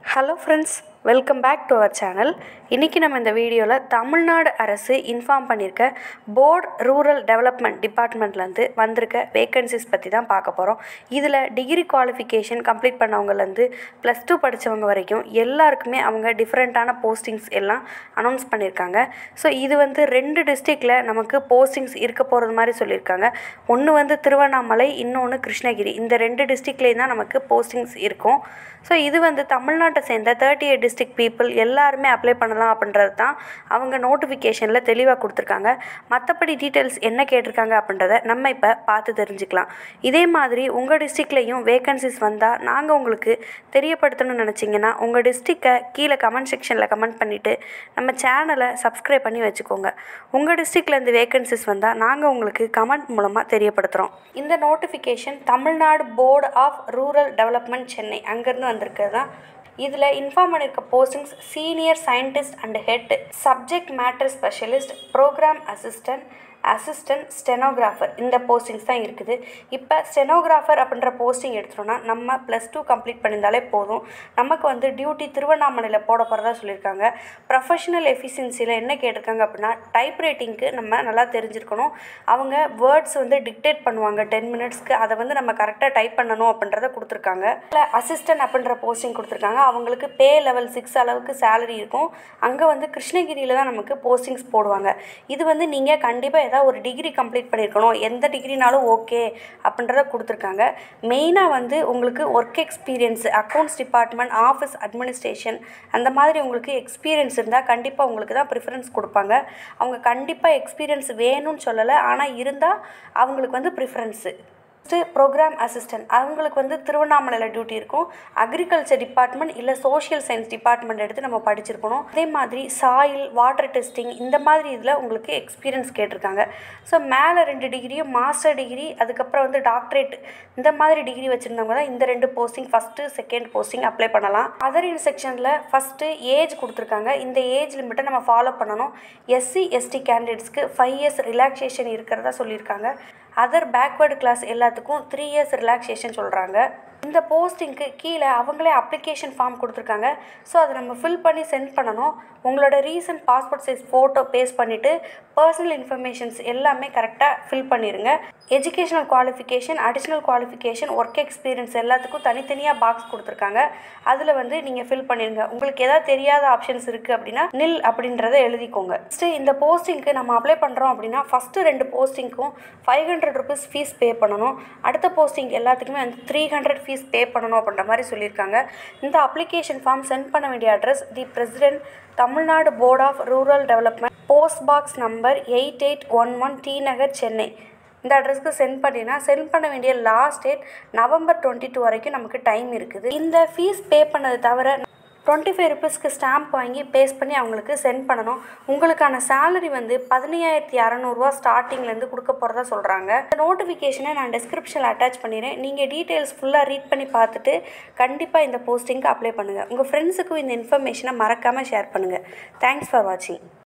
hello friends welcome back to our channel இன்றைக்கி நம்ம இந்த வீடியோவில் தமிழ்நாடு அரசு இன்ஃபார்ம் பண்ணியிருக்க போர்டு ரூரல் டெவலப்மெண்ட் டிபார்ட்மெண்ட்லேருந்து வந்திருக்க வேகன்சிஸ் பற்றி தான் பார்க்க போகிறோம் இதில் டிகிரி குவாலிஃபிகேஷன் கம்ப்ளீட் பண்ணவங்கலேருந்து ப்ளஸ் டூ படித்தவங்க வரைக்கும் எல்லாருக்குமே அவங்க டிஃப்ரெண்ட்டான போஸ்டிங்ஸ் எல்லாம் அனௌன்ஸ் பண்ணியிருக்காங்க ஸோ இது வந்து ரெண்டு டிஸ்ட்ரிக்டில் நமக்கு போஸ்டிங்ஸ் இருக்க போகிறது மாதிரி சொல்லியிருக்காங்க ஒன்று வந்து திருவண்ணாமலை இன்னொன்று கிருஷ்ணகிரி இந்த ரெண்டு டிஸ்ட்ரிக்ட்லேயும் தான் நமக்கு போஸ்டிங்ஸ் இருக்கும் ஸோ இது வந்து தமிழ்நாட்டை சேர்ந்த தேர்ட்டி எயிட் டிஸ்ட்ரிக்ட் பீப்புள் எல்லாருமே அப்ளை பண்ணலாம் அப்படின்றது தான் அவங்க நோட்டிஃபிகேஷனில் தெளிவாக கொடுத்துருக்காங்க மற்றபடி டீட்டெயில்ஸ் என்ன கேட்டிருக்காங்க அப்படின்றத நம்ம இப்போ பார்த்து தெரிஞ்சுக்கலாம் இதே மாதிரி உங்கள் டிஸ்ட்ரிக்ட்லேயும் வேகன்சிஸ் வந்தால் நாங்கள் உங்களுக்கு தெரியப்படுத்தணும்னு நினச்சிங்கன்னா உங்கள் டிஸ்ட்ரிக்டை கீழே கமெண்ட் செக்ஷனில் கமெண்ட் பண்ணிவிட்டு நம்ம சேனலை சப்ஸ்கிரைப் பண்ணி வச்சுக்கோங்க உங்கள் டிஸ்ட்ரிக்ட்லேருந்து வேகன்சிஸ் வந்தால் நாங்கள் உங்களுக்கு கமெண்ட் மூலமாக தெரியப்படுத்துகிறோம் இந்த notification Tamil Nadu board of rural development Chennai அங்கேருந்து வந்திருக்கிறது தான் இதில் இன்ஃபார்ம் பண்ணியிருக்க postings senior scientist and head subject matter specialist programme assistant assistant stenographer இந்த போஸ்டிங்ஸ் தான் இருக்குது இப்போ ஸ்டெனோகிராஃபர் அப்படின்ற போஸ்டிங் எடுத்துட்டோம்னா நம்ம ப்ளஸ் டூ கம்ப்ளீட் பண்ணியிருந்தாலே போதும் நமக்கு வந்து டியூட்டி திருவண்ணாமலையில் போட போகிறதா சொல்லியிருக்காங்க ப்ரொஃபஷனல் எஃபிஷியன்சியில் என்ன கேட்டிருக்காங்க அப்படின்னா டைப் ரைட்டிங்க்கு நம்ம நல்லா தெரிஞ்சிருக்கணும் அவங்க வேர்ட்ஸ் வந்து டிக்டேட் பண்ணுவாங்க டென் மினிட்ஸ்க்கு அதை வந்து நம்ம கரெக்டாக டைப் பண்ணணும் அப்படின்றத கொடுத்துருக்காங்க இல்லை அசிஸ்டன்ட் அப்படின்ற போஸ்டிங் கொடுத்துருக்காங்க அவங்களுக்கு பே லெவல் சிக்ஸ் அளவுக்கு சேலரி இருக்கும் அங்கே வந்து கிருஷ்ணகிரியில் தான் நமக்கு போஸ்டிங்ஸ் போடுவாங்க இது வந்து நீங்கள் கண்டிப்பாக ஏதாவது ஒரு டிகிரி கம்ப்ளீட் பண்ணியிருக்கணும் எந்த டிகிரினாலும் ஓகே அப்படின்றத கொடுத்துருக்காங்க மெயினாக வந்து உங்களுக்கு work experience accounts department office administration அந்த மாதிரி உங்களுக்கு எக்ஸ்பீரியன்ஸ் இருந்தால் கண்டிப்பாக உங்களுக்கு தான் ப்ரிஃபரன்ஸ் கொடுப்பாங்க அவங்க கண்டிப்பாக எக்ஸ்பீரியன்ஸ் வேணும்னு சொல்லலை ஆனால் இருந்தால் அவங்களுக்கு வந்து ப்ரிஃபரன்ஸு நெக்ஸ்ட்டு ப்ரோக்ராம் அசிஸ்டன்ட் அவங்களுக்கு வந்து திருவண்ணாமலையில் டியூட்டி இருக்கும் அக்ரிகல்ச்சர் டிபார்ட்மெண்ட் இல்லை சோஷியல் சயின்ஸ் டிபார்ட்மெண்ட் எடுத்து நம்ம படிச்சிருக்கணும் அதே மாதிரி சாயில் வாட்டர் டெஸ்டிங் இந்த மாதிரி இதில் உங்களுக்கு எக்ஸ்பீரியன்ஸ் கேட்டிருக்காங்க ஸோ மேலே ரெண்டு டிகிரியும் மாஸ்டர் டிகிரி அதுக்கப்புறம் வந்து டாக்டரேட் இந்த மாதிரி டிகிரி வச்சுருந்தவங்க தான் இந்த ரெண்டு posting first second posting apply பண்ணலாம் அதர் செக்ஷனில் ஃபஸ்ட்டு ஏஜ் கொடுத்துருக்காங்க இந்த ஏஜ் லிமிட்டை நம்ம ஃபாலோ பண்ணணும் எஸ்சி எஸ்டி கேண்டிடேட்ஸ்க்கு ஃபைவ் இயர்ஸ் ரிலாக்ஸேஷன் இருக்கிறதா சொல்லியிருக்காங்க அதர் பேக்வேர்டு கிளாஸ் எல்லாத்துக்கும் த்ரீ இயர்ஸ் ரிலாக்ஸேஷன் சொல்கிறாங்க இந்த போஸ்டிங்க்கு கீழே அவங்களே அப்ளிகேஷன் ஃபார்ம் கொடுத்துருக்காங்க ஸோ அதை நம்ம ஃபில் பண்ணி சென்ட் பண்ணணும் உங்களோட recent passport size photo paste பண்ணிவிட்டு பர்சனல் இன்ஃபர்மேஷன்ஸ் எல்லாமே கரெக்டாக ஃபில் பண்ணிடுங்க educational qualification additional qualification work experience எல்லாத்துக்கும் தனித்தனியாக பாக்ஸ் கொடுத்துருக்காங்க அதில் வந்து நீங்கள் ஃபில் பண்ணிடுங்க உங்களுக்கு ஏதாவது தெரியாத ஆப்ஷன்ஸ் இருக்குது அப்படின்னா நில் அப்படின்றத எழுதிக்கோங்க ஃபஸ்ட்டு இந்த போஸ்டிங்க்கு நம்ம அப்ளை பண்ணுறோம் அப்படின்னா ஃபஸ்ட்டு ரெண்டு போஸ்டிங்க்கும் five hundred rupees fees pay பண்ணணும் அடுத்த போஸ்டிங் எல்லாத்துக்குமே வந்து த்ரீ ஹண்ட்ரட் ஃபீஸ் பே பண்ணணும் அப்படின்ற மாதிரி சொல்லியிருக்காங்க இந்த அப்ளிகேஷன் ஃபார்ம் சென்ட் பண்ண வேண்டிய address the president Tamil Nadu board of rural development post box number eight eight one one T Nagar Chennai இந்த அட்ரஸ்க்கு சென்ட் பண்ணினா சென்ட் பண்ண வேண்டிய last date November twenty two வரைக்கும் நமக்கு டைம் இருக்குது இந்த ஃபீஸ் பே பண்ணது தவிர டுவெண்ட்டி ஃபைவ் ருபீஸ்க்கு ஸ்டாம்ப் வாங்கி பேஸ் பண்ணி அவங்களுக்கு சென்ட் பண்ணணும் உங்களுக்கான சேலரி வந்து பதினையாயிரத்தி அறநூறுவா ஸ்டார்டிங்லேருந்து கொடுக்க போகிறதா சொல்கிறாங்க இந்த நோட்டிஃபிகேஷனை நான் டிஸ்கிரிப்ஷனில் அட்டாச் பண்ணிடுறேன் நீங்கள் டீட்டெயில்ஸ் ஃபுல்லாக ரீட் பண்ணி பார்த்துட்டு கண்டிப்பாக இந்த போஸ்டிங்க்கு அப்ளை பண்ணுங்கள் உங்கள் ஃப்ரெண்ட்ஸுக்கும் இந்த இன்ஃபர்மேஷனை மறக்காமல் ஷேர் பண்ணுங்கள் தேங்க்ஸ் ஃபார் வாட்சிங்